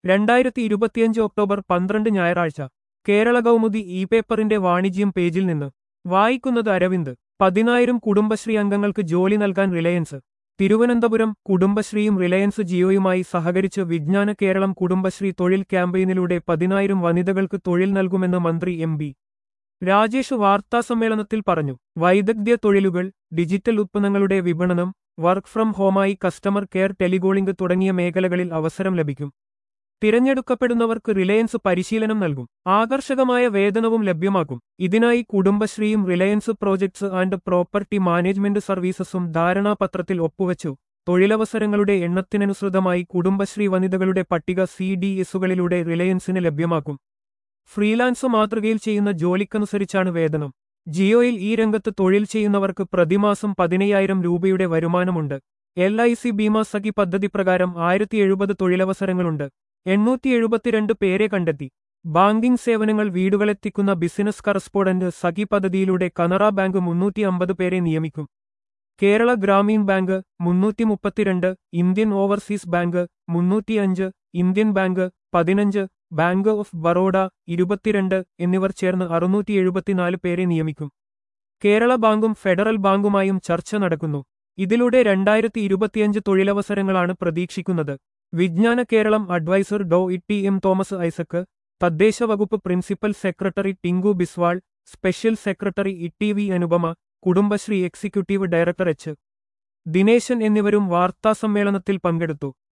രണ്ടായിരത്തി ഇരുപത്തിയഞ്ച് ഒക്ടോബർ പന്ത്രണ്ട് ഞായറാഴ്ച കേരള കൗമുദി ഇ പേപ്പറിന്റെ വാണിജ്യം പേജിൽ നിന്ന് വായിക്കുന്നത് അരവിന്ദ് പതിനായിരം കുടുംബശ്രീ അംഗങ്ങൾക്ക് ജോലി നൽകാൻ റിലയൻസ് തിരുവനന്തപുരം കുടുംബശ്രീയും റിലയൻസ് ജിയോയുമായി സഹകരിച്ച് വിജ്ഞാന കേരളം കുടുംബശ്രീ തൊഴിൽ ക്യാമ്പയിനിലൂടെ പതിനായിരം വനിതകൾക്ക് തൊഴിൽ നൽകുമെന്ന് മന്ത്രി എം ബി രാജേഷ് വാർത്താസമ്മേളനത്തിൽ പറഞ്ഞു വൈദഗ്ധ്യ തൊഴിലുകൾ ഡിജിറ്റൽ ഉത്പന്നങ്ങളുടെ വിപണനം വർക്ക് ഫ്രം ഹോമായി കസ്റ്റമർ കെയർ ടെലികോളിംഗ് തുടങ്ങിയ മേഖലകളിൽ അവസരം ലഭിക്കും തിരഞ്ഞെടുക്കപ്പെടുന്നവർക്ക് റിലയൻസ് പരിശീലനം നൽകും ആകർഷകമായ വേതനവും ലഭ്യമാക്കും ഇതിനായി കുടുംബശ്രീയും Reliance projects and property management സർവീസസും ധാരണാപത്രത്തിൽ ഒപ്പുവച്ചു തൊഴിലവസരങ്ങളുടെ എണ്ണത്തിനനുസൃതമായി കുടുംബശ്രീ വനിതകളുടെ പട്ടിക സി ഡി എസുകളിലൂടെ റിലയൻസിന് ലഭ്യമാക്കും ഫ്രീലാൻസ് മാതൃകയിൽ ചെയ്യുന്ന ജോലിക്കനുസരിച്ചാണ് വേതനം ജിയോയിൽ ഈ രംഗത്ത് തൊഴിൽ ചെയ്യുന്നവർക്ക് പ്രതിമാസം പതിനയ്യായിരം രൂപയുടെ വരുമാനമുണ്ട് L I C Bima Sakhi പദ്ധതി പ്രകാരം ആയിരത്തി എഴുപത് തൊഴിലവസരങ്ങളുണ്ട് എണ്ണൂറ്റി എഴുപത്തിരണ്ട് പേരെ കണ്ടെത്തി ബാങ്കിംഗ് സേവനങ്ങൾ വീടുകളെത്തിക്കുന്ന ബിസിനസ് കറസ്പോണ്ടന്റ് സഖി പദ്ധതിയിലൂടെ കനറ ബാങ്ക് മുന്നൂറ്റി അമ്പത് പേരെ നിയമിക്കും കേരള ഗ്രാമീൺ ബാങ്ക് മുന്നൂറ്റി മുപ്പത്തിരണ്ട് ഇന്ത്യൻ ഓവർസീസ് ബാങ്ക് മുന്നൂറ്റിയഞ്ച് ഇന്ത്യൻ ബാങ്ക് പതിനഞ്ച് ബാങ്ക് ഓഫ് ബറോഡ ഇരുപത്തിരണ്ട് എന്നിവർ ചേർന്ന് അറുന്നൂറ്റി എഴുപത്തിനാല് പേരെ നിയമിക്കും കേരള ബാങ്കും ഫെഡറൽ ബാങ്കുമായും ചർച്ച നടക്കുന്നു ഇതിലൂടെ രണ്ടായിരത്തി ഇരുപത്തിയഞ്ച് തൊഴിലവസരങ്ങളാണ് പ്രതീക്ഷിക്കുന്നത് Vijnana Keralam adviser Dr E T M Thomas Isaac തദ്ദേശ വകുപ്പ് principal secretary Tinku Biswal special secretary E T V Anupama Kudumbashree executive director H Dineshan എന്നിവരും വാർത്താസമ്മേളനത്തിൽ പങ്കെടുത്തു